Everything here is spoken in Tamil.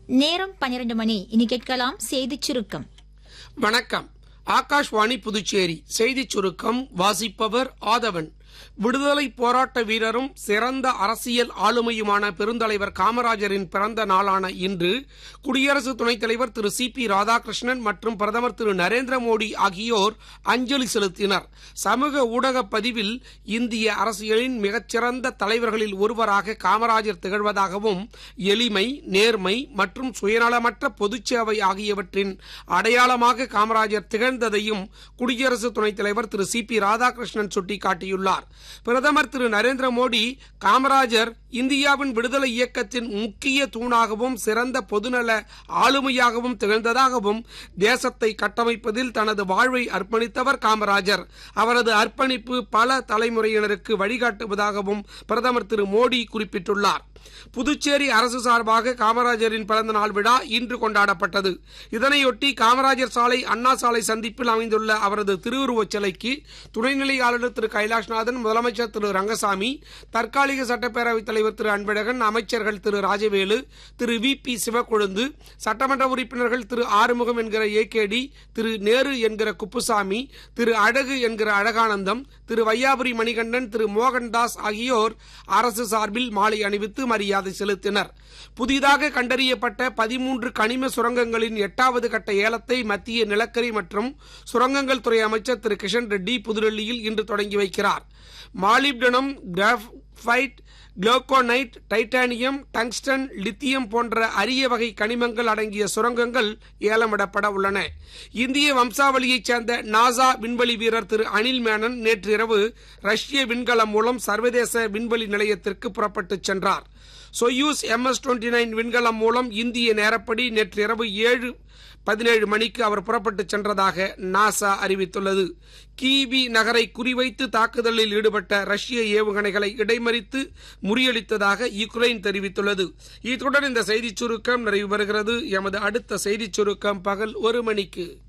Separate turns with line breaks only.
நேரம் பன்னிரண்டு மணி இனி கேட்கலாம் செய்திச் சுருக்கம்
வணக்கம் ஆகாஷ்வாணி புதுச்சேரி செய்திச் சுருக்கம் வாசிப்பவர் ஆதவன் விடுதலை போராட்ட வீரரும் சிறந்த அரசியல் ஆளுமையுமான பெருந்தலைவர் காமராஜரின் பிறந்த நாளான இன்று குடியரசு துணைத் தலைவர் திரு சி பி ராதாகிருஷ்ணன் மற்றும் பிரதமர் திரு நரேந்திர மோடி ஆகியோர் அஞ்சலி செலுத்தினர் சமூக ஊடக பதிவில் இந்திய அரசியலின் மிகச்சிறந்த தலைவர்களில் ஒருவராக காமராஜர் திகழ்வதாகவும் எளிமை நேர்மை மற்றும் சுயநலமற்ற பொதுச்சேவை ஆகியவற்றின் அடையாளமாக காமராஜர் திகழ்ந்ததையும் குடியரசு துணைத் தலைவர் திரு சி பி ராதாகிருஷ்ணன் சுட்டிக்காட்டியுள்ளார் பிரதமர் திரு நரேந்திர மோடி காமராஜர் இந்தியாவின் விடுதலை இயக்கத்தின் முக்கிய தூணாகவும் சிறந்த பொதுநல ஆளுமையாகவும் திகழ்ந்ததாகவும் தேசத்தை கட்டமைப்பதில் தனது வாழ்வை அர்ப்பணித்தவர் காமராஜர் அவரது அர்ப்பணிப்பு பல தலைமுறையினருக்கு வழிகாட்டுவதாகவும் பிரதமர் திரு மோடி குறிப்பிட்டுள்ளார் புதுச்சேரி அரசு சார்பாக காமராஜரின் பிறந்த நாள் விழா இன்று கொண்டாடப்பட்டது இதனையொட்டி காமராஜர் சாலை அண்ணா சாலை சந்திப்பில் அமைந்துள்ள அவரது திருவுருவச் சிலைக்கு துணைநிலை ஆளுநர் திரு கைலாஷ்நாதன் முதலமைச்சர் திரு ரங்கசாமி தற்காலிக சட்டப்பேரவைத் தலைவர் திரு அன்பழகன் அமைச்சர்கள் திரு ராஜவேலு திரு வி பி சிவக்கொழுந்து சட்டமன்ற உறுப்பினர்கள் திரு ஆறுமுகம் என்கிற ஏகேடி திரு நேரு என்கிற குப்புசாமி திரு அழகு என்கிற அழகானந்தம் திரு வையாபுரி மணிகண்டன் திரு மோகன்தாஸ் ஆகியோர் அரசு சார்பில் மாலை அணிவித்து மரியாதை செலுத்தினர் புதிதாக கண்டறியப்பட்ட பதிமூன்று கனிம சுரங்கங்களின் எட்டாவது கட்ட ஏலத்தை மத்திய நிலக்கரி மற்றும் சுரங்கங்கள் துறை அமைச்சர் திரு கிஷன் ரெட்டி புதுடெல்லியில் இன்று தொடங்கி வைக்கிறார் molybdenum graphite glauconite titanium tungsten lithium போன்ற அரிய வகை கனிமங்கள் அடங்கிய சுரங்கங்கள் ஏலமிடப்பட உள்ளன இந்திய வம்சாவளியைச் சேர்ந்த நாசா விண்வெளி வீரர் திரு அனில் மேனன் நேற்று இரவு ரஷ்ய விண்கலம் மூலம் சர்வதேச விண்வெளி நிலையத்திற்கு புறப்பட்டுச் சென்றார் சொயூஸ் எம்எஸ் டுவெண்ட்டி நைன் விண்கலம் மூலம் இந்திய நேரப்படி நேற்று இரவு ஏழு பதினேழு மணிக்கு அவர் புறப்பட்டுச் சென்றதாக நாசா அறிவித்துள்ளது கீவி நகரை குறிவைத்து தாக்குதலில் ஈடுபட்ட ரஷ்ய ஏவுகணைகளை இடைமறித்து முறியடித்ததாக யுக்ரைன் தெரிவித்துள்ளது இத்துடன் இந்த செய்திச் சுருக்கம் நிறைவு பெறுகிறது எமது அடுத்த செய்திச் சுருக்கம் பகல் ஒரு மணிக்கு